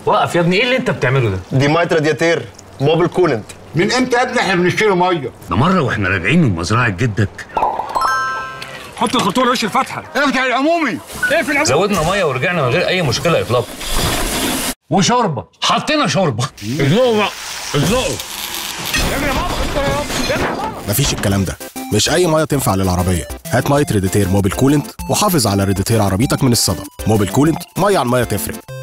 وقف يا ابني ايه اللي انت بتعمله ده دي مايت رادياتير موبل كولنت من امتى يا ابني احنا بنشتري ميه ده مره واحنا راجعين من مزرعه جدك حط الخرطوم وش الفتحه افتح العمومي اقفل العمود زودنا ميه ورجعنا من غير اي مشكله اطلاقا وشوربه حطينا شوربه ازنقوا بقى ازنقوا مفيش الكلام ده مش اي ميه تنفع للعربيه هات ميه ريديتير موبل كولنت وحافظ على ريديتير عربيتك من الصدى موبل كولنت ميه عن ميه تفرق